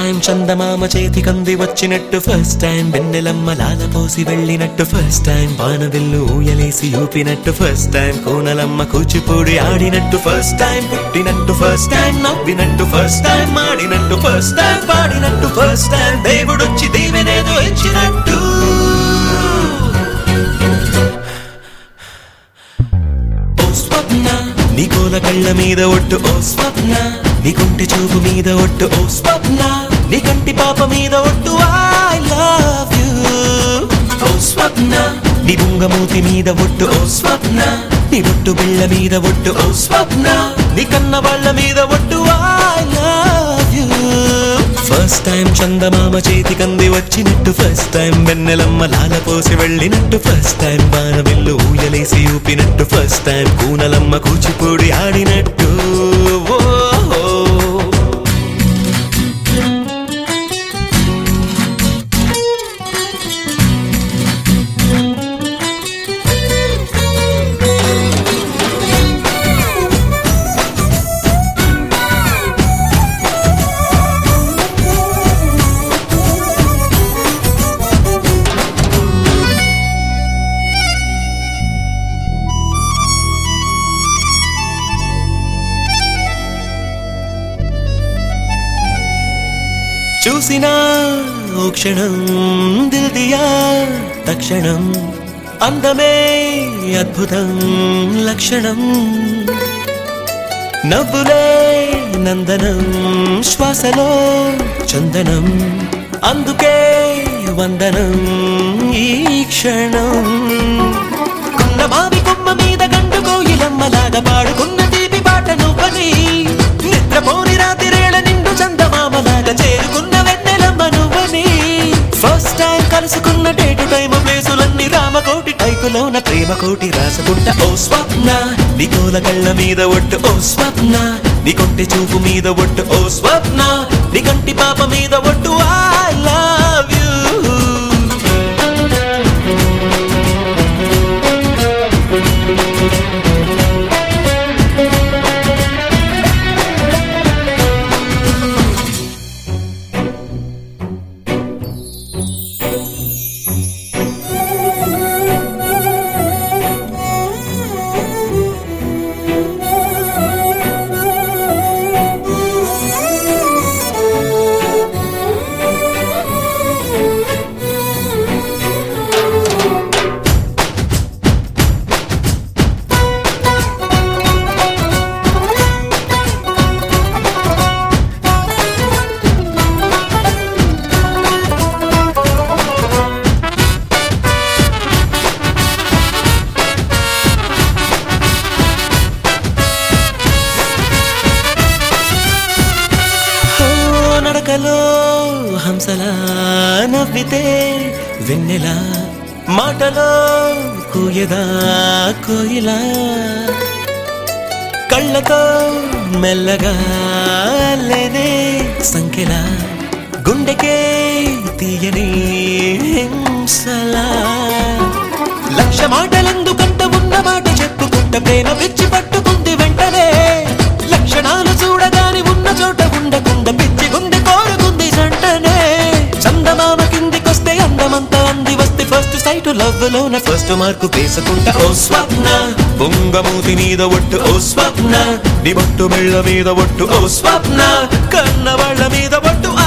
time చందమామ చేతి కంది వచ్చినట్టు ఫస్ట్ టైం వెన్నెలమ్మ లాలపోసి వెళ్ళినట్టు ఫస్ట్ టైం బాణవిల్లు ఊయలేసి ఊపినట్టు ఫస్ట్ టైం కోనలమ్మ కూచిపూడి ఆడినట్టు ఫస్ట్ టైం పుట్టినట్టు ఫస్ట్ టైం నవ్వినట్టు ఫస్ట్ టైం ఆడినట్టు ఫస్ట్ టైం పాడినట్టు ఫస్ట్ టైం దేవుడొచ్చి దీవెనేదో ఇచ్చినట్టు ఓ స్వప్న నీ కోల కళ్ళ మీద ఒట్టు ఓ స్వప్న నీ కొంటి చూపు మీద ఒట్టు ఓ స్వప్న నీ కంటి పాప మీద ఒట్టు ఐ లవ్ యూ ఓ స్వప్న నీ బుంగమూతి మీద ఒట్టు ఓ స్వప్న నీ ఒట్టు బిళ్ళ మీద ఒట్టు ఓ స్వప్న నీ కన్న వాళ్ళ మీద ఒట్టు I love you first time చందమామ చేతి కంది వచ్చినట్టు ఫస్ట్ టైం వెన్నెలమ్మ లాలపోసి వెళ్ళినట్టు ఫస్ట్ టైం బాణవిల్లు ఊయలేసి ఊపినట్టు ఫస్ట్ టైం కూనలమ్మ కూచిపూడి ఆడినట్టు ఓ చూసినా ఓ క్షణం దిల్దియా తక్షణం అందమే అద్భుతం లక్షణం నవ్వులే నందనం శ్వాసలో చందనం అందుకే వందనం ఈ క్షణం కున్న మావి కొమ్మ మీద గండు కోయిలమ్మలాగా పాడుకున్న తీపి పాట నువ్వని నిద్రపోని రాతిరేళ నిండు చందమామలాగా చేరుకున్న వెన్నెలమ్మ నువ్వని ఫస్ట్ టైం కలుసుకున్న డేటు టైం ప్లేసులన్నీ రామకోటి టైపులోన ప్రేమ కోటి రాసుకుంటా ఓ స్వప్న నీ కోల కళ్ళ మీద ఒట్టు ఓ స్వప్న నీ కొంటి చూపు మీద ఒట్టు ఓ స్వప్న నీ కంటి పాప మీద ఒట్టు ఐ లవ్ యూ ఓ నడకలో హంసలా నవ్వితే వెన్నెలా మాటలో కూయదా కోయిలా కళ్ళతో మెల్లగా లేనే సంఖ్యలా గుండెకే తీయని హింసలా లక్ష మాటలెందుకంట ఉన్న మాట చెప్పుకుంట ప్రేమ పిచ్చి పట్టుకుంది వెంటనే లక్షణాలు చూడగాని ఉన్న చోట ఉండకుండా పిచ్చి గుండె కోరుకుంది జంటనే చందమామ కిందికొస్తే అందమంతా అంది వస్తే ఫస్ట్ సైట్ లవ్ లోన ఫస్ట్ మార్కు వేసుకుంటా ఓ స్వప్న బొంగమూతి మీద ఒట్టు ఓ స్వప్న నీ బొట్టు మెళ్ళ మీద ఒట్టు ఓ స్వప్న కన్న వాళ్ళ మీద ఒట్టు